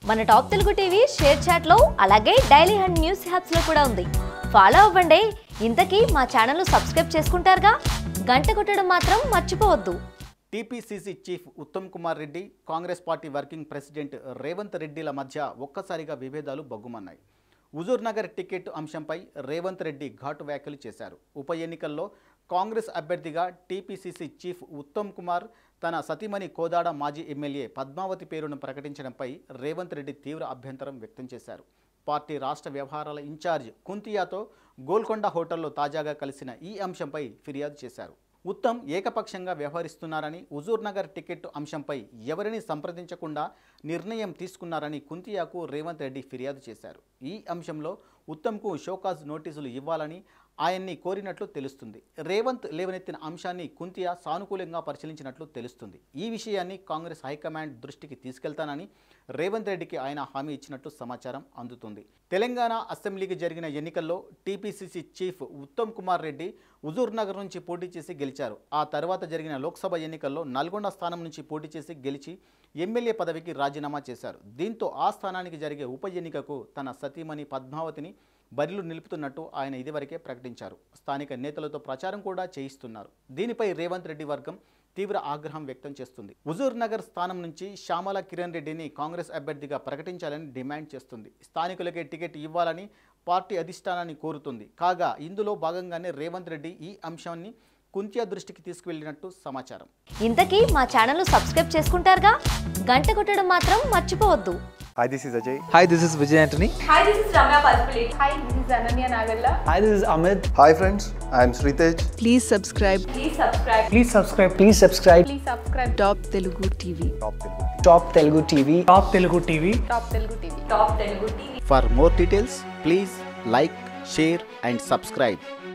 మన top Telugu TV share చాట్లో అలాగే డైలీ హండ్ న్యూస్ హ్యాప్స్లో కూడా ఉంది ఫాలో అవ్వండి ఇంతకీ మా ఛానల్ సబ్స్క్రైబ్ చేసుకుంటారుగా గంట కొట్టడం మాత్రం మర్చిపోవద్దు TPCC chief Uttam Kumar Reddy Congress party working president Revanth రెడ్డిల మధ్య ఒక్కసారిగా విభేదాలు బగ్గుమన్నాయి హుజూర్ నగర్ టికెట్ అంశంపై రేవంత్ రెడ్డి ఘాటు వ్యాఖ్యలు చేశారు ఉప ఎన్నికల్లో కాంగ్రెస్ అభ్యర్థిగా టీపీసీసీ చీఫ్ ఉత్తమ్ కుమార్ తన సతీమణి కోదాడ మాజీ ఎమ్మెల్యే పద్మావతి పేరును ప్రకటించడంపై రేవంత్ రెడ్డి తీవ్ర అభ్యంతరం వ్యక్తం చేశారు పార్టీ రాష్ట్ర వ్యవహారాల ఇన్ఛార్జ్ కుంతియాతో గోల్కొండ హోటల్లో తాజాగా కలిసిన ఈ అంశంపై ఫిర్యాదు చేశారు ఉత్తమ్ ఏకపక్షంగా వ్యవహరిస్తున్నారని హుజూర్ నగర్ టికెట్ అంశంపై ఎవరిని సంప్రదించకుండా నిర్ణయం తీసుకున్నారని కుంతియాకు రేవంత్ రెడ్డి ఫిర్యాదు చేశారు ఈ అంశంలో ఉత్తమ్కు షోకాజ్ నోటీసులు ఇవ్వాలని ఆయన్ని కోరినట్లు తెలుస్తుంది రేవంత్ లేవనెత్తిన అంశాన్ని కుంతియా సానుకూలంగా పరిశీలించినట్లు తెలుస్తుంది ఈ విషయాన్ని కాంగ్రెస్ హైకమాండ్ దృష్టికి తీసుకెళ్తానని రేవంత్ రెడ్డికి ఆయన హామీ ఇచ్చినట్లు సమాచారం అందుతుంది తెలంగాణ అసెంబ్లీకి జరిగిన ఎన్నికల్లో టీపీసీసీ చీఫ్ ఉత్తమ్ కుమార్ రెడ్డి హుజూర్ నగర్ నుంచి పోటీ చేసి గెలిచారు ఆ తర్వాత జరిగిన లోక్సభ ఎన్నికల్లో నల్గొండ స్థానం నుంచి పోటీ చేసి గెలిచి ఎమ్మెల్యే పదవికి రాజీనామా చేశారు దీంతో ఆ స్థానానికి జరిగే ఉప ఎన్నికకు తన సతీమణి పద్మావతిని బరిలో నిలుపుతున్నట్టు ఆయన ఇదివరకే ప్రకటించారు స్థానిక నేతలతో ప్రచారం కూడా చేయిస్తున్నారు దీనిపై రేవంత్ రెడ్డి వర్గం తీవ్ర ఆగ్రహం వ్యక్తం చేస్తుంది హుజూర్ నగర్ స్థానం నుంచి శ్యామల కిరణ్ రెడ్డిని కాంగ్రెస్ అభ్యర్థిగా ప్రకటించాలని డిమాండ్ చేస్తుంది స్థానికులకే టికెట్ ఇవ్వాలని పార్టీ అధిష్టానాన్ని కోరుతుంది కాగా ఇందులో భాగంగానే రేవంత్ రెడ్డి ఈ అంశాన్ని కుంతియా దృష్టికి తీసుకువెళ్ళినట్టు సమాచారం ఇంతకీ మా ఛానల్ సబ్స్క్రైబ్ చేసుకుంటారుగా గంట కొట్టడం మాత్రం మర్చిపోవద్దు Hi, this is Ajay. Hi, this is Vijay Antony. Hi, this is Ramya Palpulate. Hi, this is Ananya Nagalla. Hi, this is Amit. Hi, friends. I am Sritej. Please subscribe Please subscribe. Please subscribe. Please subscribe. Please subscribe. Top Telugu TV. Top Telugu TV. Top Telugu TV. Top Telugu TV. Top Telugu TV. For more details please like share and subscribe